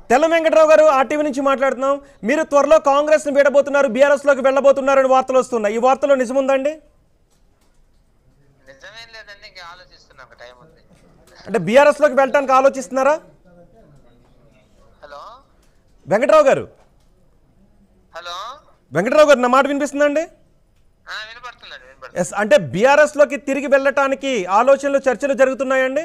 తెల్ల వెంకట్రావు గారు ఆర్టీవీ నుంచి మాట్లాడుతున్నాం మీరు త్వరలో కాంగ్రెస్ ని వీడబోతున్నారు బీఆర్ఎస్ లోకి వెళ్ళబోతున్నారని వార్తలు వస్తున్నాయి ఈ వార్తలో నిజముందండి నిజమేం లేదండి ఇంకా ఆలోచిస్తున్నా ఒక టైం ఉంది అంటే బీఆర్ఎస్ లోకి వెళ్ళడానికి ఆలోచిస్తున్నారా హలో వెంకట్రావు గారు హలో వెంకట్రావు గారు నా మాట వినిపిస్తుందండి ఆ, వినపడుతుందండి వినపడుతుంది ఎస్ అంటే బీఆర్ఎస్ లోకి తిరిగి వెళ్ళటానికి ఆలోచనలు చర్చలు జరుగుతున్నాయండి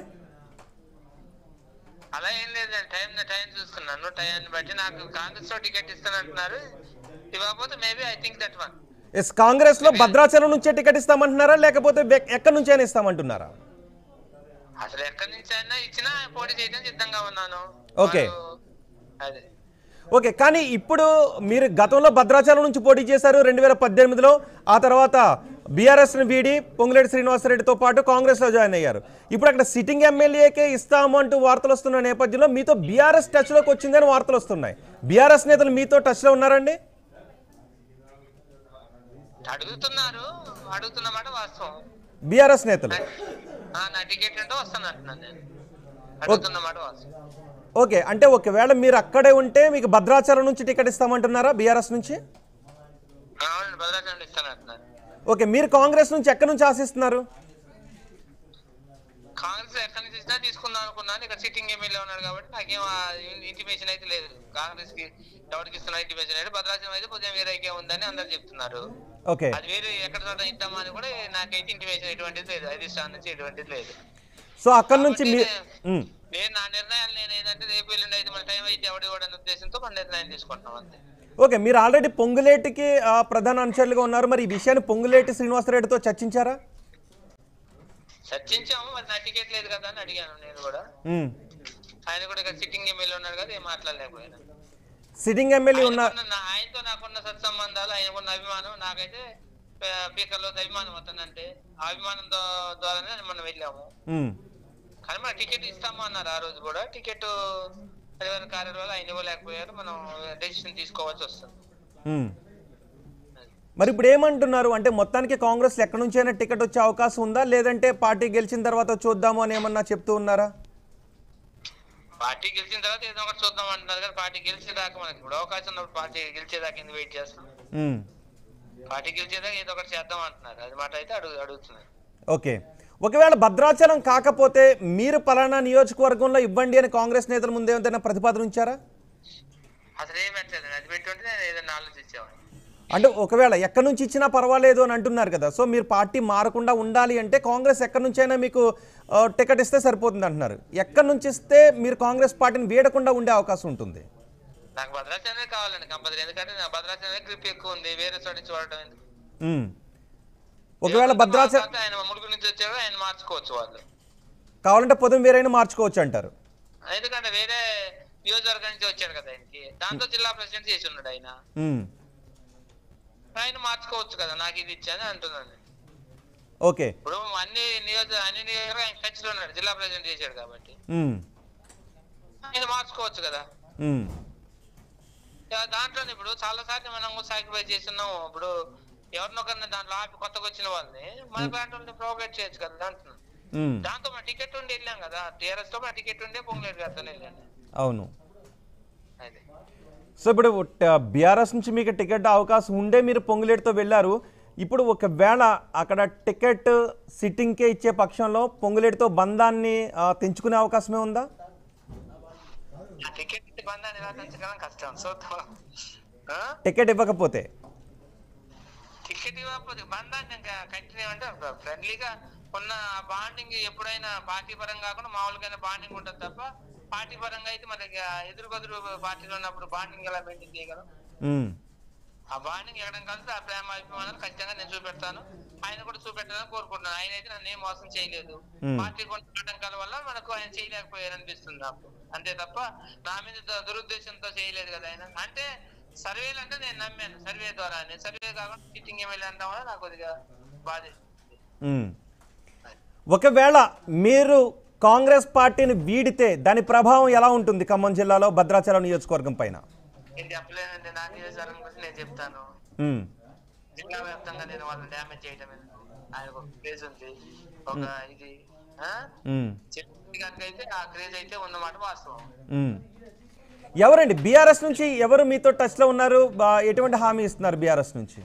అలా ఏం లేదండి టైం టైం చూస్తున్నాను టైంని బట్టి నాకు కాంగ్రెస్ లో టికెట్ ఇస్తానంటున్నారు ఇవ్వకపోతే maybe I think that once Congress లో భద్రాచలం నుంచే టికెట్ ఇస్తామంటున్నారా లేకపోతే వె- ఎక్కడి నుంచి అయినా ఇస్తామంటున్నారా అసలు ఎక్కడి నుంచి అయినా ఇచ్చినా పోటీ చేయడం సిద్ధంగా ఉన్నాను Okay. వాళ్ళు- అదే ఓకే కానీ ఇప్పుడు మీరు గతంలో భద్రాచలం నుంచి పోటీ చేశారు రెండు వేల పద్దెనిమిదిలో ఆ తర్వాత బీఆర్ఎస్ని వీడి పొంగులేటి శ్రీనివాసరెడ్డితో పాటు కాంగ్రెస్లో జాయిన్ అయ్యారు ఇప్పుడు అక్కడ సిట్టింగ్ ఎమ్మెల్యేకే ఇస్తాము అంటూ వార్తలు వస్తున్న నేపథ్యంలో మీతో బీఆర్ఎస్ టచ్లోకి వచ్చిందని వార్తలు వస్తున్నాయి బీఆర్ఎస్ నేతలు మీతో టచ్లో ఉన్నారండి అడుగుతున్నారు అడుగుతున్న మాట వాస్తవం బీఆర్ఎస్ నేతలు ఆ, నా టికెట్ ఉంటే వస్తాను అంటున్నాను నేను అడుగుతున్న మాట వాస్తవం ఓకే అంటే ఒకవేళ మీరు అక్కడే ఉంటే మీకు భద్రాచలం నుంచి టికెట్ ఇస్తామంటున్నారా బీఆర్ఎస్ నుంచి అవునండి భద్రాచలం ఇస్తాను అంటున్నారు ఓకే మీరు కాంగ్రెస్ నుంచి ఎక్కడి నుంచి ఆశిస్తున్నారు కాంగ్రెస్ ఎక్కడి నుంచి ఇచ్చినా తీసుకుందాం అనుకున్నాను ఇక్కడ సిట్టింగ్ ఎమ్మెల్యే ఉన్నాడు కాబట్టి నాకేం ఇంటిమేషన్ అయితే లేదు కాంగ్రెస్ కి ఎవరికి ఇస్తున్నా ఇంటిమేషన్ అయితే భద్రాచలం అయితే కొంచెం వేరేకే ఉందని అందరు చెప్తున్నారు ఓకే అది వేరే ఎక్కడ చోట ఇద్దామా అని కూడా నాకైతే ఇంటిమేషన్ ఎటువంటిది లేదు అధిష్టానం నుంచి ఎటువంటిది లేదు సో అక్కడి నుంచి మీ ఉమ్. నేను నా నిర్ణయాలు నేను ఏంటంటే రేపు ఎల్లుండి అయితే మన టైం అయితే ఎవడు కూడా అనే ఉద్దేశంతో మన నిర్ణయం తీసుకుంటున్నాం అంతే ఓకే మీరు ఆల్రెడీ పొంగులేటికి ఆ, ప్రధాన అనుచరులుగా ఉన్నారు మరి ఈ విషయాన్ని పొంగులేటి శ్రీనివాసరెడ్డితో చర్చించారా చర్చించాము మరి నా టికెట్ లేదు కదా అని అడిగాను నేను కూడా ఉమ్. ఆయన కూడా ఇక్కడ సిట్టింగ్ ఎమ్మెల్యే ఉన్నాడు కదా ఏం మాట్లాడలేకపోయాను సిట్టింగ్ ఎమ్మెల్యే ఉన్న ఆయనకున్న నా- ఆయనతో నాకున్న సత్సంబంధాలు ఆయనకున్న అభిమానం నాకైతే స్పీకర్లో అభిమానం అతనంటే ఆ అభిమానం దో- ద్వారానే మనం వెళ్ళాము ఉమ్. కానీ మన టికెట్ ఇస్తాము అన్నారు ఆ రోజు కూడా టికెట్ పరివార కార్యాలయం వల్ల ఆయన ఇవ్వలేకపోయారు మనం డెసిషన్ తీసుకోవాల్సి వస్తుంది ఉమ్. మరి ఇప్పుడు ఏమంటున్నారు అంటే మొత్తానికి కాంగ్రెస్ ఎక్కడి నుంచైనా టికెట్ వచ్చే అవకాశం ఉందా లేదంటే పార్టీ గెలిచిన తర్వాత చూద్దాము అని ఏమన్నా చెప్తూ ఉన్నారా పార్టీ గెలిచిన తర్వాత ఏదో ఒకటి చూద్దాం అంటున్నారు కానీ పార్టీ గెలిచేదాకా మనకి ఇప్పుడు అవకాశం ఉన్నప్పుడు పార్టీ గెలిచేదాకా ఎందుకు వెయిట్ చేస్తాం ఉమ్. పార్టీ గెలిచేదాకా ఏదో ఒకటి చేద్దాం అంటున్నారు అది మాట అయితే అడుగు అడుగుతున్నారు ఓకే ఒకవేళ భద్రాచలం కాకపోతే మీరు పలానా నియోజకవర్గంలో ఇవ్వండి అని కాంగ్రెస్ నేతల ముందు ఏదైనా ప్రతిపాదన ఉంచారా అసలు ఏం పెట్టలేదు అది పెట్టుంటే నేను ఏదైనా ఆలోచించేవాడిని అంటే ఒకవేళ ఎక్కడి నుంచి ఇచ్చినా పర్వాలేదు అని అంటున్నారు కదా సో మీరు పార్టీ మారకుండా ఉండాలి అంటే కాంగ్రెస్ ఎక్కడి నుంచైనా మీకు ఆ, టికెట్ ఇస్తే సరిపోతుంది అంటున్నారు ఎక్కడి నుంచి ఇస్తే మీరు కాంగ్రెస్ పార్టీని వీడకుండా ఉండే అవకాశం ఉంటుంది నాకు భద్రాచలమే కావాలండి కంపల్సరీ ఎందుకంటే నా భద్రాచలమే గ్రిప్ ఎక్కువ ఉంది వేరే చోట నుంచి వాడటం ఎందుకు ఉమ్. ఒకవేళ భద్రాచలం కాకపోతే ఆయన ములుగు నుంచి వచ్చాడు ఆయన మార్చుకోవచ్చు వాళ్ళు కావాలంటే పొద్దున వేరైనా మార్చుకోవచ్చు అంటారు ఎందుకంటే వేరే నియోజకవర్గం నుంచి వచ్చాడు కదా ఆయనకి దాంతో జిల్లా ప్రెసిడెంట్ చేసి ఉన్నాడు ఆయన ఉమ్. ఆయన మార్చుకోవచ్చు కదా నాకు ఇది ఇచ్చాని అంటున్నాను ఓకే ఇప్పుడు అన్ని నియోజక అన్ని నియోజకవర్గం ఆయన టచ్ లో ఉన్నాడు జిల్లా ప్రెసిడెంట్ చేశాడు కాబట్టి ఉమ్. ఆయన మార్చుకోవచ్చు కదా ఉమ్. ఇక దాంట్లోనే ఇప్పుడు చాలా సార్లు మనం సాక్రిఫైస్ చేస్తున్నాము ఇప్పుడు ఎవరినొకరిని దాంట్లో ఆపి కొత్తగా వచ్చిన వాళ్ళని మన దాంట్లో ప్రోగ్రెట్ చేయొచ్చు కదా దాంట్లో ఉమ్. దాంతో మా టికెట్ ఉండి వెళ్ళాం కదా టీఆర్ఎస్ లో మా టికెట్ ఉండే పొంగులేరు గారితో వెళ్ళాను అవును అదే సో ఇప్పుడు బీఆర్ఎస్ నుంచి మీకు టికెట్ అవకాశం ఉండే మీరు పొంగులేటితో వెళ్ళారు ఇప్పుడు ఒకవేళ అక్కడ టికెట్ సిట్టింగ్కే ఇచ్చే పక్షంలో పొంగులేటితో బంధాన్ని ఆ, తెంచుకునే అవకాశమే ఉందా ఆ టికెట్ బంధాన్ని నిరాకరించడం కష్టం సో ఆ? టికెట్ ఇవ్వకపోతే టికెట్ ఇవ్వకపోతే బంధాన్ని ఇంకా కంటిన్యూ అంటే ఫ్రెండ్లీగా ఉన్న బాండింగ్ ఎప్పుడైనా పార్టీ పరంగా కాకుండా మామూలుగా బాండింగ్ ఉంటుంది తప్ప పార్టీ పరంగా అయితే మనకి ఎదురు బదురు పార్టీలో ఉన్నప్పుడు బాండింగ్ ఎలా మెయింటైన్ చేయగలం ఉమ్. ఆ బాండింగ్ ఎక్కడం కలిసి ఆ ప్రేమ అభిమానాలు ఖచ్చితంగా నేను చూపెడతాను ఆయన కూడా చూపెట్టాలని కోరుకుంటున్నాను ఆయన అయితే నన్ను ఏం మోసం చేయలేదు Hmm. పార్టీ కొన్ని ఆటంకాల వల్ల మనకు ఆయన చేయలేకపోయారు అనిపిస్తుంది నాకు అంతే తప్ప నా మీద దు- దురుద్దేశంతో చేయలేదు కదా ఆయన అంటే సర్వేలు అంటే నేను నమ్మాను సర్వే ద్వారా సర్వే కాకుండా సిట్టింగ్ ఎమ్మెల్యే అంటాం వల్ల నాకు కొద్దిగా బాధ ఉమ్. ఒకవేళ మీరు కాంగ్రెస్ పార్టీని వీడితే దాని ప్రభావం ఎలా ఉంటుంది ఖమ్మం జిల్లాలో భద్రాచలం నియోజకవర్గం పైన నేను చెప్పలేనండి నా నియోజకవర్గం గురించి నేను చెప్తాను ఉమ్. జిల్లా వ్యాప్తంగా నేను వాళ్ళని డ్యామేజ్ చేయటం ఎందుకు ఆయనకు ఒక ప్లేస్ ఉంది ఒక ఇది ఆ? ఉమ్. చెప్పి కనుక అయితే ఆ క్రేజ్ అయితే ఉన్నమాట వాస్తవం ఉమ్. ఎవరండి బీఆర్ఎస్ నుంచి ఎవరు మీతో టచ్లో ఉన్నారు బా- ఎటువంటి హామీ ఇస్తున్నారు బీఆర్ఎస్ నుంచి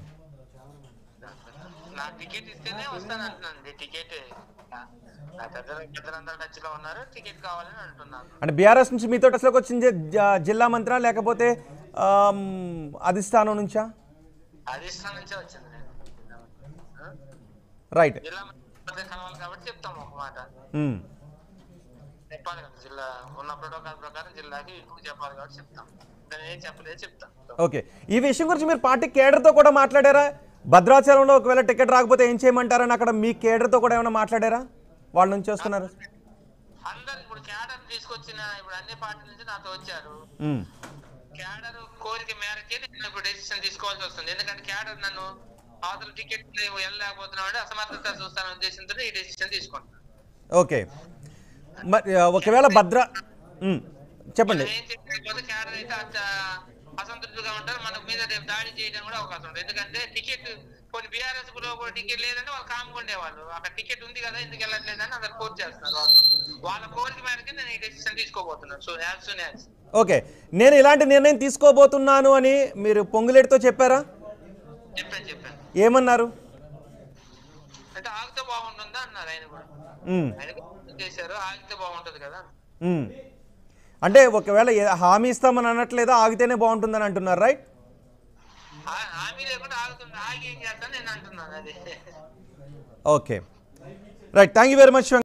నా టికెట్ ఇస్తేనే వస్తాను అంటున్నాను టికెట్ నా పెద్దలు పెద్దలందరూ టచ్ లో ఉన్నారు టికెట్ కావాలని అంటున్నాను అంటే బీఆర్ఎస్ నుంచి మీతో టచ్లోకి వచ్చిన జి- జ- జిల్లా మంత్రా లేకపోతే ఆమ్, అధిష్టానం నుంచా అధిష్టానం నుంచే వచ్చింది నేను ఆ? రైట్ జిల్లా మంత్రి కావాలి కాబట్టి చెప్తాం ఒక మాట ఉమ్. చెప్పాలి కదా జిల్లా ఉన్న ప్రోటోకాల్ ప్రకారం జిల్లాకి ఇప్పుడు చెప్పాలి కాబట్టి చెప్తాం దాన్ని ఏం చెప్పలేదు చెప్తాం ఓకే ఈ విషయం గురించి మీరు పార్టీ కేడర్తో కూడా మాట్లాడారా భద్రాచలంలో ఒకవేళ టికెట్ రాకపోతే ఏం చేయమంటారని అక్కడ మీ కేడర్తో కూడా ఏమైనా మాట్లాడారా వాళ్ళ నుంచి వస్తున్నారు అందరు ఇప్పుడు క్యాడర్ తీసుకొచ్చిన ఇప్పుడు అన్ని పార్టీల నుంచి నాతో వచ్చారు ఉమ్. క్యాడర్ కోరిక మేరకే నేను ఇప్పుడు డెసిషన్ తీసుకోవాల్సి వస్తుంది ఎందుకంటే క్యాడర్ నన్ను అవతల టికెట్ వెళ్ళలేకపోతున్నాడు అసమర్థత చూస్తాన ఉద్దేశంతో ఈ డెసిషన్ తీసుకుంటాను ఓకే మరి ఆ, ఒకవేళ భద్ర ఉమ్. చెప్పండి మనం ఏం చేయకపోతే క్యాడర్ అయితే అంత అసంతృప్తిగా ఉంటారు మన మీద రేపు దాడి చేయడం కూడా అవకాశం ఉంటుంది ఎందుకంటే టికెట్ కొన్ని బీఆర్ఎస్ లో కూడా టికెట్ లేదంటే వాళ్ళు కామ్గా ఉండేవాళ్ళు అక్కడ టికెట్ ఉంది కదా ఎందుకు వెళ్ళట్లేదని అందరు కోర్టు చేస్తున్నారు వాళ్ళు వాళ్ళ కోరిక మేరకే నేను ఈ డెసిషన్ తీసుకోబోతున్నాను so as soon as okay నేను ఇలాంటి నిర్ణయం తీసుకోబోతున్నాను అని మీరు పొంగులేటితో చెప్పారా చెప్పాను చెప్పాను ఏమన్నారు అంటే ఆగితే బాగుంటుందా అన్నారు ఆయన కూడా ఉమ్. ఆయన కూడా చేశారు ఆగితే బాగుంటది కదా ఉమ్. అంటే ఒకవేళ ఏ- హామీ ఇస్తామని అనట్లేదా ఆగితేనే బాగుంటుందని అంటున్నారు రైట్ ఆ- హామీ లేకుండా ఆగుతుంది ఆగి ఏం చేస్తాను నేను అంటున్నాను అది okay right thank you very much